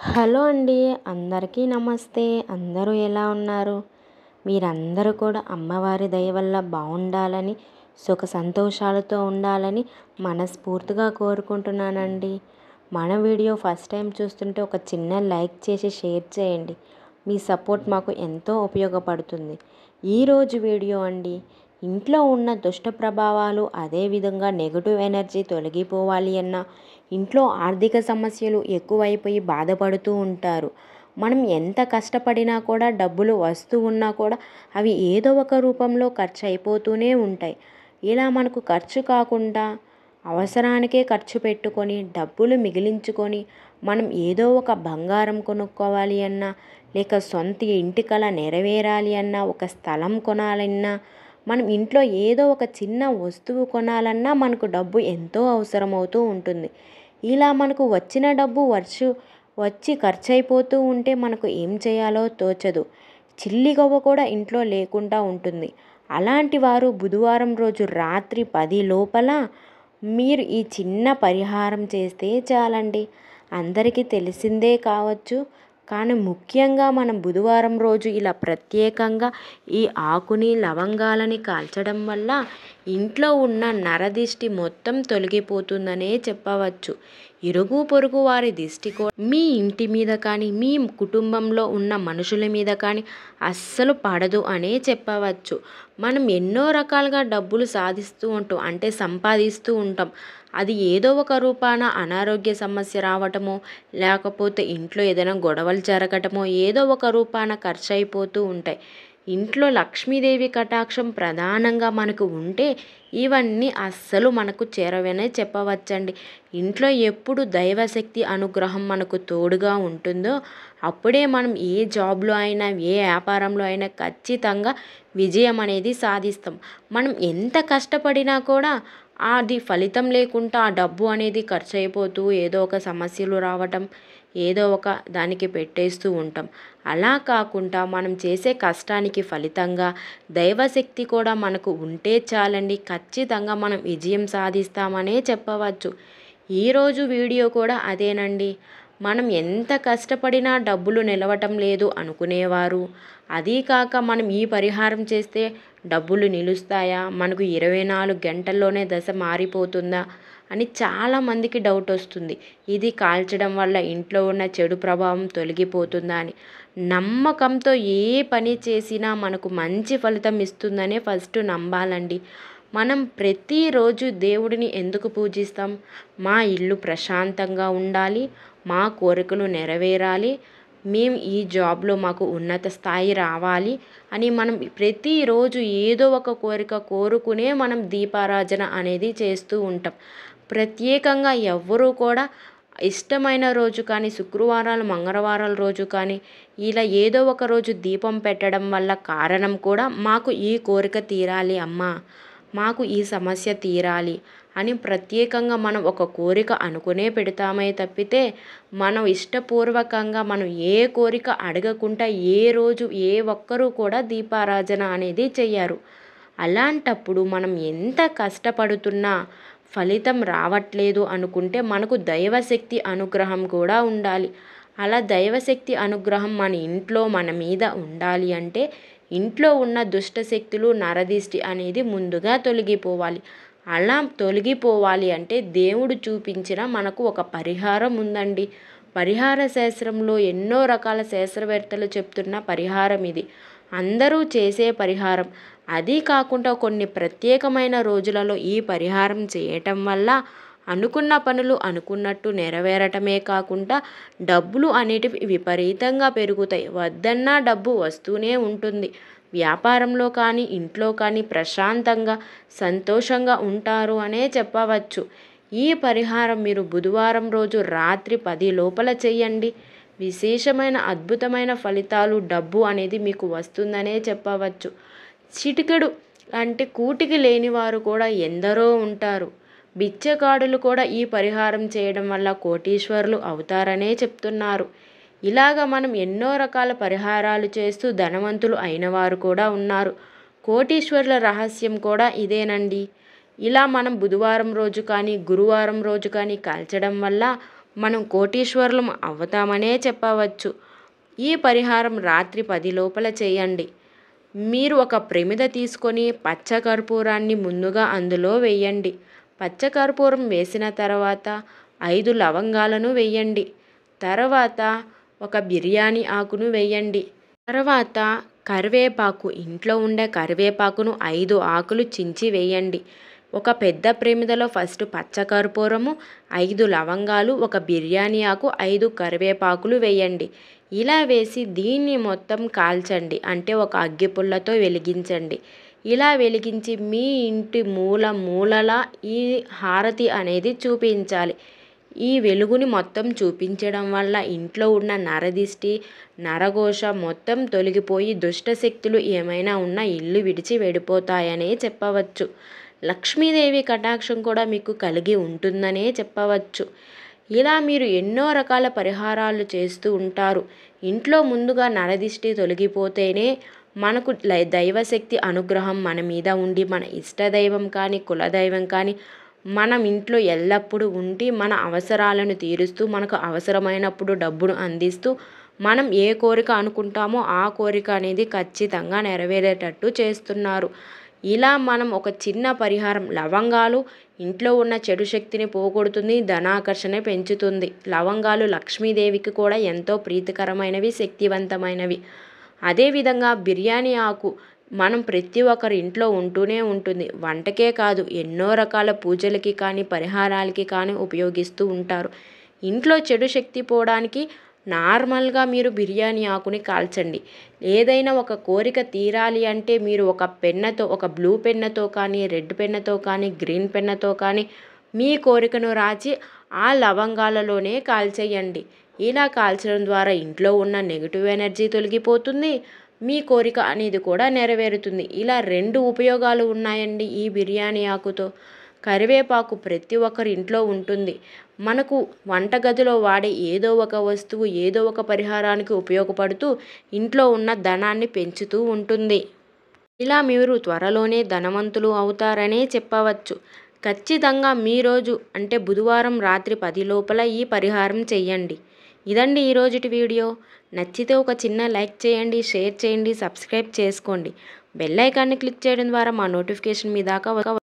hello అండి అందరికీ నమస్తే అందరూ ఎలా ఉన్నారు మీరందరూ కూడా అమ్మవారి దయ వల్ల బాగుండాలని సుఖ సంతోషాలతో ఉండాలని మనస్ఫూర్తిగా కోరుకుంటున్నానండి మన వీడియో ఫస్ట్ టైం చూస్తుంటే ఒక చిన్న లైక్ చేసి షేర్ చేయండి మీ సపోర్ట్ మాకు ఎంతో ఉపయోగపడుతుంది ఈరోజు వీడియో అండి ఇంట్లో ఉన్న దుష్ట ప్రభావాలు అదేవిధంగా నెగటివ్ ఎనర్జీ తొలగిపోవాలి అన్న ఇంట్లో ఆర్థిక సమస్యలు ఎక్కువైపోయి బాధపడుతూ ఉంటారు మనం ఎంత కష్టపడినా కూడా డబ్బులు వస్తూ ఉన్నా కూడా అవి ఏదో ఒక రూపంలో ఖర్చు అయిపోతూనే ఉంటాయి ఇలా మనకు ఖర్చు కాకుండా అవసరానికే ఖర్చు పెట్టుకొని డబ్బులు మిగిలించుకొని మనం ఏదో ఒక బంగారం కొనుక్కోవాలి అన్నా లేక సొంత ఇంటి కల నెరవేరాలి అన్నా ఒక స్థలం కొనాలన్నా మనం ఇంట్లో ఏదో ఒక చిన్న వస్తువు కొనాలన్నా మనకు డబ్బు ఎంతో అవసరమవుతూ ఉంటుంది ఇలా మనకు వచ్చిన డబ్బు వర్షు వచ్చి ఖర్చు అయిపోతూ ఉంటే మనకు ఏం చేయాలో తోచదు చిల్లిగవ్వ కూడా ఇంట్లో లేకుండా ఉంటుంది అలాంటి వారు బుధవారం రోజు రాత్రి పది లోపల మీరు ఈ చిన్న పరిహారం చేస్తే చాలండి అందరికీ తెలిసిందే కావచ్చు కానీ ముఖ్యంగా మనం బుధవారం రోజు ఇలా ప్రత్యేకంగా ఈ ఆకుని లవంగాలని కాల్చడం వల్ల ఇంట్లో ఉన్న నరదిష్టి మొత్తం తొలగిపోతుందనే చెప్పవచ్చు ఇరుగు పొరుగు వారి దిష్టి కూడా మీ ఇంటి మీద కానీ మీ కుటుంబంలో ఉన్న మనుషుల మీద కానీ అస్సలు పడదు అనే చెప్పవచ్చు మనం ఎన్నో రకాలుగా డబ్బులు సాధిస్తూ ఉంటాం అంటే సంపాదిస్తూ ఉంటాం అది ఏదో ఒక రూపాన అనారోగ్య సమస్య రావటమో లేకపోతే ఇంట్లో ఏదైనా గొడవలు జరగటమో ఏదో ఒక రూపాన ఖర్చు అయిపోతూ ఉంటాయి ఇంట్లో లక్ష్మీదేవి కటాక్షం ప్రధానంగా మనకు ఉంటే ఇవన్నీ అస్సలు మనకు చేరవనే చెప్పవచ్చండి ఇంట్లో ఎప్పుడు దైవశక్తి అనుగ్రహం మనకు తోడుగా ఉంటుందో అప్పుడే మనం ఏ జాబ్లో అయినా ఏ వ్యాపారంలో అయినా ఖచ్చితంగా విజయం అనేది సాధిస్తాం మనం ఎంత కష్టపడినా కూడా అది ఫలితం లేకుండా ఆ డబ్బు అనేది ఖర్చు అయిపోతూ ఏదో ఒక సమస్యలు రావటం ఏదో ఒక దానికి పెట్టేస్తూ ఉంటాం అలా కాకుండా మనం చేసే కష్టానికి ఫలితంగా దైవశక్తి కూడా మనకు ఉంటే చాలండి ఖచ్చితంగా మనం విజయం సాధిస్తామనే చెప్పవచ్చు ఈరోజు వీడియో కూడా అదేనండి మనం ఎంత కష్టపడినా డబ్బులు నిలవటం లేదు అనుకునేవారు అదీ కాక మనం ఈ పరిహారం చేస్తే డబ్బులు నిలుస్తాయా మనకు ఇరవై నాలుగు గంటల్లోనే దశ మారిపోతుందా అని చాలామందికి డౌట్ వస్తుంది ఇది కాల్చడం వల్ల ఇంట్లో ఉన్న చెడు ప్రభావం తొలగిపోతుందా అని నమ్మకంతో ఏ పని చేసినా మనకు మంచి ఫలితం ఇస్తుందనే ఫస్ట్ నమ్మాలండి మనం ప్రతిరోజు దేవుడిని ఎందుకు పూజిస్తాం మా ఇల్లు ప్రశాంతంగా ఉండాలి మా కోరికలు నెరవేరాలి మేము ఈ జాబ్లో మాకు ఉన్నత స్థాయి రావాలి అని మనం ప్రతిరోజు ఏదో ఒక కోరిక కోరుకునే మనం దీపారాజన అనేది చేస్తూ ఉంటాం ప్రత్యేకంగా ఎవ్వరూ కూడా ఇష్టమైన రోజు కానీ శుక్రవారాలు మంగళవారాల రోజు కానీ ఇలా ఏదో ఒక రోజు దీపం పెట్టడం వల్ల కారణం కూడా మాకు ఈ కోరిక తీరాలి అమ్మా మాకు ఈ సమస్య తీరాలి అని ప్రత్యేకంగా మనం ఒక కోరిక అనుకునే పెడతామే తప్పితే మనం ఇష్టపూర్వకంగా మనం ఏ కోరిక అడగకుండా ఏ రోజు ఏ ఒక్కరూ కూడా దీపారాజన అనేది చెయ్యరు అలాంటప్పుడు మనం ఎంత కష్టపడుతున్నా ఫలితం రావట్లేదు అనుకుంటే మనకు దైవశక్తి అనుగ్రహం కూడా ఉండాలి అలా దైవశక్తి అనుగ్రహం మన ఇంట్లో మన మీద ఉండాలి అంటే ఇంట్లో ఉన్న దుష్ట శక్తులు నరదిష్టి అనేది ముందుగా తొలగిపోవాలి అలా తొలగిపోవాలి అంటే దేవుడు చూపించిన మనకు ఒక పరిహారం ఉందండి పరిహార శాస్త్రంలో ఎన్నో రకాల శాస్త్రవేత్తలు చెప్తున్న పరిహారం ఇది అందరూ చేసే పరిహారం అది కాకుండా కొన్ని ప్రత్యేకమైన రోజులలో ఈ పరిహారం చేయటం వల్ల అనుకున్న పనులు అనుకున్నట్టు నెరవేరటమే కాకుండా డబ్బులు అనేటివి విపరీతంగా పెరుగుతాయి వద్దన్నా డబ్బు వస్తూనే ఉంటుంది వ్యాపారంలో కానీ ఇంట్లో కానీ ప్రశాంతంగా సంతోషంగా ఉంటారు అనే చెప్పవచ్చు ఈ పరిహారం మీరు బుధవారం రోజు రాత్రి పది లోపల చేయండి విశేషమైన అద్భుతమైన ఫలితాలు డబ్బు అనేది మీకు వస్తుందనే చెప్పవచ్చు చిటికెడు అంటే కూటికి లేని వారు కూడా ఎందరో ఉంటారు బిచ్చగాడులు కూడా ఈ పరిహారం చేయడం వల్ల కోటీశ్వరులు అవుతారనే చెప్తున్నారు ఇలాగ మనం ఎన్నో రకాల పరిహారాలు చేస్తూ ధనవంతులు అయిన వారు కూడా ఉన్నారు కోటీశ్వరుల రహస్యం కూడా ఇదేనండి ఇలా మనం బుధవారం రోజు కానీ గురువారం రోజు కానీ కాల్చడం వల్ల మనం కోటీశ్వరులం అవుతామనే చెప్పవచ్చు ఈ పరిహారం రాత్రి పది లోపల చేయండి మీరు ఒక ప్రమిద తీసుకొని పచ్చకర్పూరాన్ని ముందుగా అందులో వేయండి పచ్చకర్పూరం వేసిన తర్వాత ఐదు లవంగాలను వేయండి తర్వాత ఒక బిర్యానీ ఆకును వేయండి తర్వాత కరివేపాకు ఇంట్లో ఉండే కరివేపాకును ఐదు ఆకులు చించి వేయండి ఒక పెద్ద ప్రమిదలో ఫస్ట్ పచ్చకర్పూరము ఐదు లవంగాలు ఒక బిర్యానీ ఆకు ఐదు కరివేపాకులు వేయండి ఇలా వేసి దీన్ని మొత్తం కాల్చండి అంటే ఒక అగ్గిపుల్లతో వెలిగించండి ఇలా వెలిగించి మీ ఇంటి మూల మూలల ఈ హారతి అనేది చూపించాలి ఈ వెలుగుని మొత్తం చూపించడం వల్ల ఇంట్లో ఉన్న నరదిష్టి నరఘోష మొత్తం తొలగిపోయి దుష్టశక్తులు ఏమైనా ఉన్నా ఇల్లు విడిచి వెళ్ళిపోతాయనే చెప్పవచ్చు లక్ష్మీదేవి కటాక్షం కూడా మీకు కలిగి ఉంటుందనే చెప్పవచ్చు ఇలా మీరు ఎన్నో రకాల పరిహారాలు చేస్తూ ఉంటారు ఇంట్లో ముందుగా నరదిష్టి తొలగిపోతేనే మనకు దైవశక్తి అనుగ్రహం మన మీద ఉండి మన ఇష్టదైవం కానీ కులదైవం కానీ మనం ఇంట్లో ఎల్లప్పుడూ ఉండి మన అవసరాలను తీరుస్తూ మనకు అవసరమైనప్పుడు డబ్బును అందిస్తూ మనం ఏ కోరిక అనుకుంటామో ఆ కోరిక అనేది ఖచ్చితంగా నెరవేరేటట్టు చేస్తున్నారు ఇలా మనం ఒక చిన్న పరిహారం లవంగాలు ఇంట్లో ఉన్న చెడు శక్తిని పోగొడుతుంది ధనాకర్షణ పెంచుతుంది లవంగాలు లక్ష్మీదేవికి కూడా ఎంతో ప్రీతికరమైనవి శక్తివంతమైనవి అదేవిధంగా బిర్యానీ ఆకు మనం ప్రతి ఒక్కరి ఇంట్లో ఉంటూనే ఉంటుంది వంటకే కాదు ఎన్నో రకాల పూజలకి కానీ పరిహారాలకి కానీ ఉపయోగిస్తూ ఉంటారు ఇంట్లో చెడు శక్తి పోవడానికి నార్మల్గా మీరు బిర్యానీ ఆకుని కాల్చండి ఏదైనా ఒక కోరిక తీరాలి అంటే మీరు ఒక పెన్నతో ఒక బ్లూ పెన్నతో కానీ రెడ్ పెన్నతో కానీ గ్రీన్ పెన్నతో కానీ మీ కోరికను రాచి ఆ లవంగాలలోనే కాల్చేయండి ఇలా కాల్చడం ద్వారా ఇంట్లో ఉన్న నెగిటివ్ ఎనర్జీ తొలగిపోతుంది మీ కోరిక అనేది కూడా నెరవేరుతుంది ఇలా రెండు ఉపయోగాలు ఉన్నాయండి ఈ బిర్యానీ ఆకుతో కరివేపాకు ప్రతి ఒక్కరి ఇంట్లో ఉంటుంది మనకు వంటగదిలో వాడే ఏదో ఒక వస్తువు ఏదో ఒక పరిహారానికి ఉపయోగపడుతూ ఇంట్లో ఉన్న ధనాన్ని పెంచుతూ ఉంటుంది ఇలా మీరు త్వరలోనే ధనవంతులు అవుతారనే చెప్పవచ్చు ఖచ్చితంగా మీ రోజు అంటే బుధవారం రాత్రి పది లోపల ఈ పరిహారం చెయ్యండి ఇదండి ఈరోజుటి వీడియో నచ్చితే ఒక చిన్న లైక్ చేయండి షేర్ చేయండి సబ్స్క్రైబ్ చేసుకోండి బెల్ ఐకాన్ని క్లిక్ చేయడం ద్వారా మా నోటిఫికేషన్ మీ దాకా